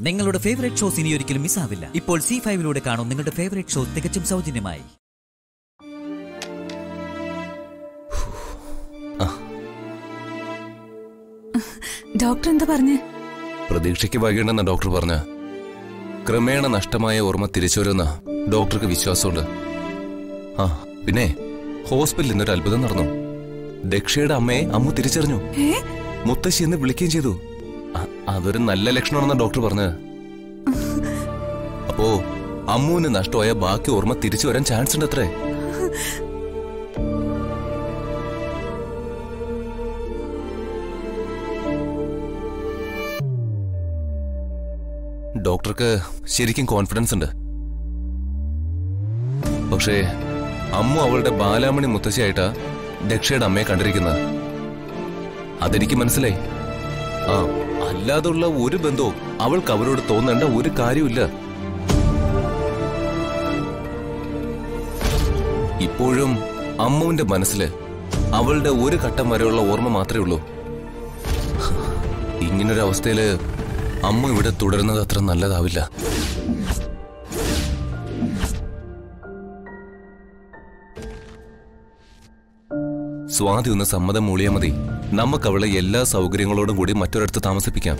നിങ്ങളുടെ favourite shows ഇനി ഒരിക്കലും മിസ്സാവില്ല ഇപ്പോൾ സി ഫൈവിലൂടെ കാണും നിങ്ങളുടെ ഫേവറേറ്റ് ഷോ തികച്ചും സൗജന്യമായി ഡോക്ടർ എന്താ പറഞ്ഞേ പ്രതീക്ഷയ്ക്ക് വൈകണ്ടെന്ന ഡോക്ടർ പറഞ്ഞ ക്രമേണ നഷ്ടമായ ഓർമ്മ തിരിച്ചുവരുന്ന ഡോക്ടർക്ക് വിശ്വാസമുണ്ട് ആ പിന്നെ ഹോസ്പിറ്റലിൽ ഇന്നൊരു അത്ഭുതം നടന്നു ദക്ഷയുടെ അമ്മയെ അമ്മു തിരിച്ചറിഞ്ഞു ഏ മുത്തശ്ശി എന്ന് വിളിക്കുകയും ചെയ്തു അ- അതൊരു നല്ല ലക്ഷണമാണെന്ന ഡോക്ടർ പറഞ്ഞത് അപ്പോ അമ്മുവിന് നഷ്ടമായ ബാക്കി ഓർമ്മ തിരിച്ചു വരാൻ ചാൻസ് ഉണ്ട് അത്രേ ഡോക്ടർക്ക് ശരിക്കും കോൺഫിഡൻസ് ഉണ്ട് പക്ഷേ അമ്മു അവളുടെ ബാലാമണി മുത്തശ്ശിയായിട്ടാ ദക്ഷയുടെ അമ്മയെ കണ്ടിരിക്കുന്നത് അതെനിക്ക് മനസ്സിലായി ആ അല്ലാതുള്ള ഒരു ബന്ധവും അവൾക്ക് അവരോട് തോന്നേണ്ട ഒരു കാര്യമില്ല ഇപ്പോഴും അമ്മുവിന്റെ മനസ്സില് അവളുടെ ഒരു ഘട്ടം വരെയുള്ള ഓർമ്മ മാത്രമേ ഉള്ളൂ ഇങ്ങനൊരു അവസ്ഥയില് അമ്മ ഇവിടെ തുടരുന്നത് അത്ര നല്ലതാവില്ല സ്വാതി ഒന്ന് സമ്മതം മൂളിയാ മതി നമുക്ക് അവളെ എല്ലാ സൗകര്യങ്ങളോടും കൂടി മറ്റൊരിടത്ത് താമസിപ്പിക്കാം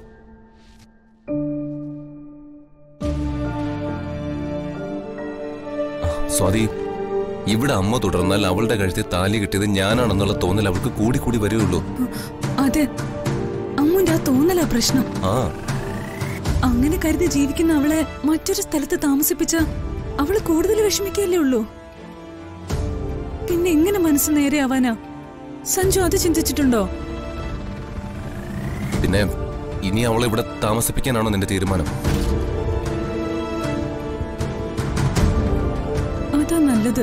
ആ, സ്വാതി ഇവിടെ അമ്മ തുടർന്നാൽ അവളുടെ കഴുത്തിൽ താലി കിട്ടിയത് ഞാനാണെന്നുള്ള തോന്നൽ അവൾക്ക് കൂടി കൂടി വരികയുള്ളൂ അതെ അമ്മുന്റെ ആ തോന്നലാ പ്രശ്നം ആ അങ്ങനെ കരുതി ജീവിക്കുന്ന അവളെ മറ്റൊരു സ്ഥലത്ത് താമസിപ്പിച്ച അവള് കൂടുതൽ വിഷമിക്കല്ലേ ഉള്ളൂ പിന്നെ എങ്ങനെ മനസ്സ് നേരെയാവാനാ സഞ്ജു അത് ചിന്തിച്ചിട്ടുണ്ടോ പിന്നെ ഇനി അവളെ ഇവിടെ താമസിപ്പിക്കാനാണോ നിന്റെ തീരുമാനം അതാ നല്ലത്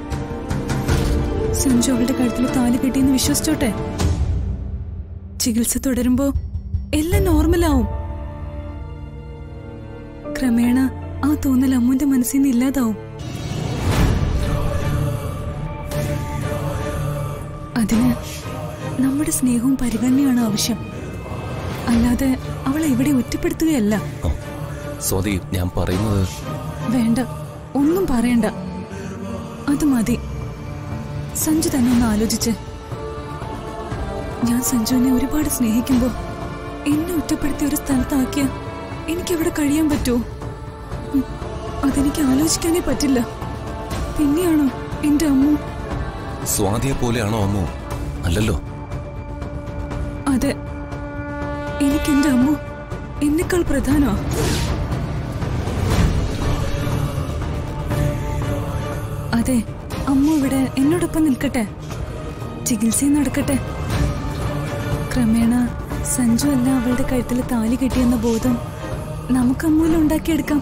സഞ്ജു അവളുടെ കഴുത്തിൽ താലി കെട്ടിയെന്ന് വിശ്വസിച്ചോട്ടെ ചികിത്സ തുടരുമ്പോ എല്ലാം നോർമലാവും ക്രമേണ ആ തോന്നൽ അമ്മുന്റെ മനസ്സിൽ നിന്ന് ഇല്ലാതാവും അതിന് നമ്മുടെ സ്നേഹവും പരിഗണനയാണ് ആവശ്യം അല്ലാതെ അവളെ ഇവിടെ ഒറ്റപ്പെടുത്തുകയല്ല ആ, സ്വാതി ഞാൻ പറയുന്നത് വേണ്ട ഒന്നും പറയണ്ട അത് മതി സഞ്ജു തന്നെ ഒന്ന് ആലോചിച്ച് ഞാൻ സഞ്ജുവിനെ ഒരുപാട് സ്നേഹിക്കുമ്പോ എന്നെ ഒറ്റപ്പെടുത്തി ഒരു സ്ഥലത്താക്കിയ എനിക്കവിടെ കഴിയാൻ പറ്റുമോ ഉം, അതെനിക്ക് ആലോചിക്കാനേ പറ്റില്ല പിന്നെയാണോ എന്റെ അമ്മ സ്വാതിയെ പോലെയാണോ അമ്മു അല്ലല്ലോ അതെ എനിക്ക് എന്റെ അമ്മ എന്നെക്കാൾ പ്രധാനമാ അതെ അമ്മ ഇവിടെ എന്നോടൊപ്പം നിൽക്കട്ടെ ചികിത്സയും നടക്കട്ടെ ക്രമേണ സഞ്ജു അല്ല അവളുടെ കഴുത്തിൽ താലി കെട്ടിയെന്ന ബോധം നമുക്ക് അമ്മൂല ഉണ്ടാക്കിയെടുക്കാം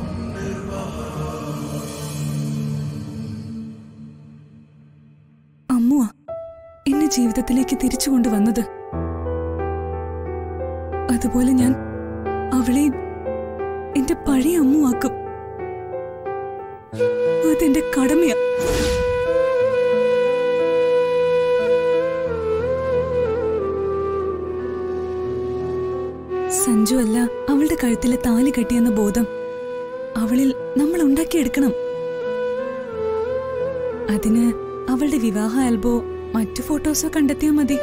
അമ്മുവാ എന്നെ ജീവിതത്തിലേക്ക് തിരിച്ചു കൊണ്ടുവന്നത് അതുപോലെ ഞാൻ അവളെ എന്റെ പഴയ അമ്മുവാക്കും അതെന്റെ കടമയാ സഞ്ജു അല്ല അവളുടെ കഴുത്തിലെ താലി കെട്ടിയെന്ന ബോധം അവളിൽ നമ്മൾ ഉണ്ടാക്കിയെടുക്കണം അതിന് അവളുടെ വിവാഹ ആൽബോ മറ്റു ഫോട്ടോസോ കണ്ടെത്തിയാ മതി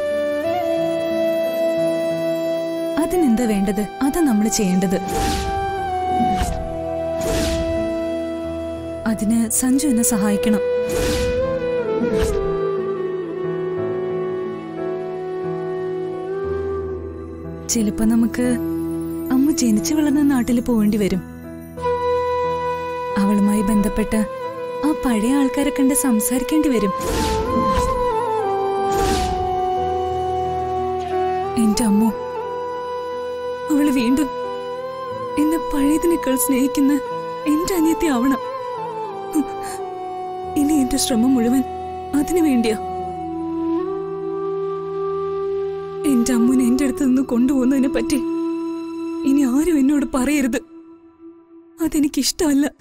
അതിനെന്താ വേണ്ടത് അതാ നമ്മൾ ചെയ്യേണ്ടത് അതിന് സഞ്ജു എന്നെ സഹായിക്കണം ചിലപ്പോ നമുക്ക് അമ്മ ജനിച്ചു വളർന്ന നാട്ടിൽ പോവേണ്ടി വരും അവളുമായി ബന്ധപ്പെട്ട ആ പഴയ ആൾക്കാരെ കണ്ട് സംസാരിക്കേണ്ടി വരും എന്റെ അമ്മ അവള് വീണ്ടും എന്നെ പഴയതിനേക്കാൾ സ്നേഹിക്കുന്ന എന്റെ അനിയത്തി ആവണം ഹും. ഇനി എന്റെ ശ്രമം മുഴുവൻ അതിനു വേണ്ടിയാ എന്റെ അമ്മനെ എന്റെ അടുത്ത് നിന്ന് കൊണ്ടുപോകുന്നതിനെ പറ്റി ഇനി ആരും എന്നോട് പറയരുത് അതെനിക്കിഷ്ടമല്ല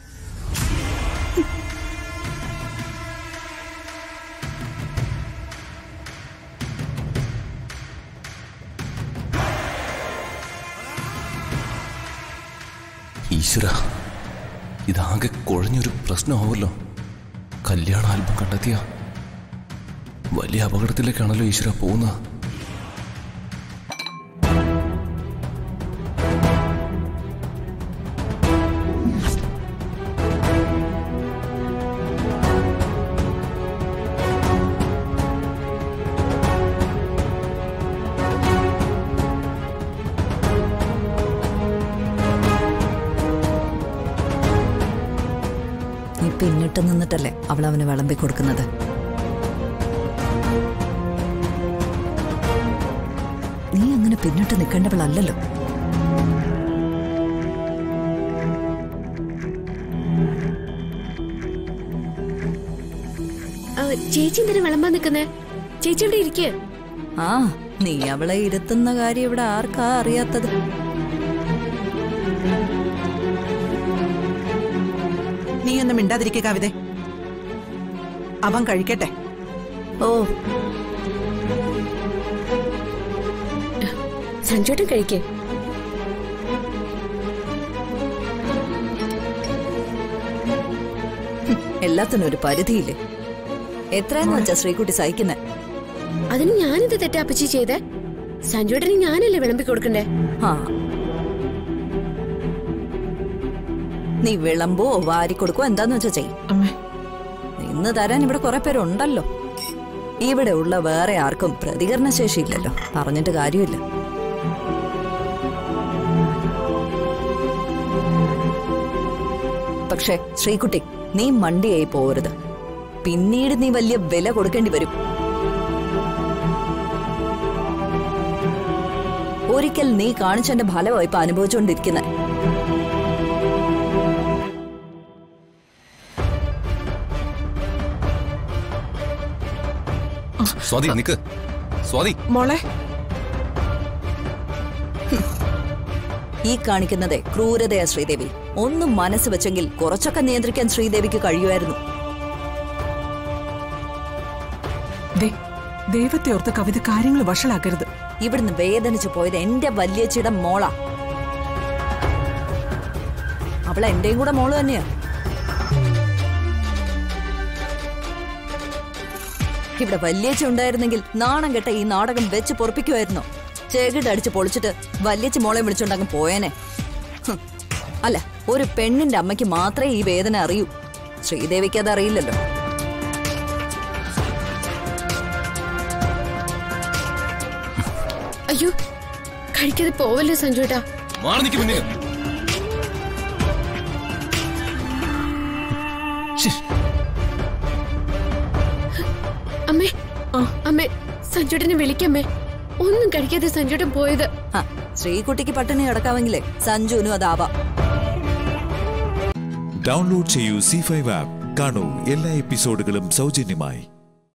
ഈശ്വര ഇതാകെ കുഴഞ്ഞൊരു പ്രശ്നമാവുമല്ലോ കല്യാണ ആൽബം കണ്ടെത്തിയ വലിയ അപകടത്തിലേക്കാണല്ലോ ഈശ്വര പോകുന്നത് നീ പിന്നിട്ട് നിന്നിട്ടല്ലേ അവൾ അവന് വിളമ്പി കൊടുക്കുന്നത് നീ അങ്ങനെ പിന്നിട്ട് നിൽക്കേണ്ടവളല്ലല്ലോ ആ, ചേച്ചി എന്തിനാ വിളമ്പാൻ നിക്കുന്നേ ചേച്ചി ഇവിടെ ഇരിക്കുക ആ നീ അവളെ ഇരുത്തുന്ന കാര്യം ഇവിടെ ആർക്കാ അറിയാത്തത് നീ ഒന്നും മിണ്ടാതിരിക്കുക കവിത അവൻ കഴിക്കട്ടെ ഓ സഞ്ജോട്ടൻ കഴിക്കേ എല്ലാത്തിനും ഒരു പരിധിയില്ലേ എത്രയെന്ന് വെച്ചാ ശ്രീകുട്ടി സഹിക്കുന്നെ അതിന് ഞാനെന്ത് തെറ്റാ അപ്പച്ചി ചെയ്തേ സഞ്ജോട്ടന് ഞാനല്ലേ വിളമ്പി കൊടുക്കണ്ടേ ആ നീ വിളമ്പോ വാരി കൊടുക്കോ എന്താന്ന് വെച്ചാ ചെയ് അമ്മേ ഇന്ന് തരാൻ ഇവിടെ കുറെ പേരുണ്ടല്ലോ ഇവിടെ ഉള്ള വേറെ ആർക്കും പ്രതികരണശേഷിയില്ലല്ലോ പറഞ്ഞിട്ട് കാര്യമില്ല പക്ഷെ ശ്രീകുട്ടി നീ മണ്ടിയായി പോകരുത് പിന്നീട് നീ വലിയ വില കൊടുക്കേണ്ടി വരും ഒരിക്കൽ നീ കാണിച്ചെന്റെ ഫലമായി ഇപ്പൊ അനുഭവിച്ചുകൊണ്ടിരിക്കുന്നത് സ്വാതി നിക്ക് സ്വാതി മോളെ ഈ കാണിക്കുന്നതേ ക്രൂരതയാ ശ്രീദേവി ഒന്നും മനസ്സ് വെച്ചെങ്കിൽ കുറച്ചൊക്കെ നിയന്ത്രിക്കാൻ ശ്രീദേവിക്ക് കഴിയുമായിരുന്നു ദേ ദൈവത്തെ ഓർത്ത് കവിത കാര്യങ്ങൾ വഷളാക്കരുത് ഇവിടുന്ന് വേദനിച്ചു പോയത് എന്റെ വല്യച്ചിയുടെ മോളാ അവൾ എന്റെയും കൂടെ മോള് തന്നെയാ ഇവിടെ വല്യച്ച ഉണ്ടായിരുന്നെങ്കിൽ നാണം കെട്ട ഈ നാടകം വെച്ച് പൊറപ്പിക്കുമായിരുന്നോ ചെകിടടിച്ച് പൊളിച്ചിട്ട് വല്യച്ച മോളെ വിളിച്ചുണ്ടങ്ങ് പോയേനെ ഹും. അല്ല ഒരു പെണ്ണിന്റെ അമ്മയ്ക്ക് മാത്രമേ ഈ വേദന അറിയൂ ശ്രീദേവിക്ക് അത് അറിയില്ലല്ലോ അയ്യോ കഴിക്കാതെ പോവല്ലേ സഞ്ജോട്ടാ മാറി നിക്ക് മുന്നിൽ അമ്മേ അമ്മേ സഞ്ജോട്ടനെ വിളിക്കമ്മേ ഒന്നും കഴിക്കാതെ സഞ്ജോട്ടൻ പോയത് ആ ശ്രീകുട്ടിക്ക് പട്ടിണി കിടക്കാമെങ്കിലേ സഞ്ജുവിനും അതാവാം ഡൗൺലോഡ് ചെയ്യൂ സി ഫൈവ് ആപ്പ് കാണൂ എല്ലാ എപ്പിസോഡുകളും സൗജന്യമായി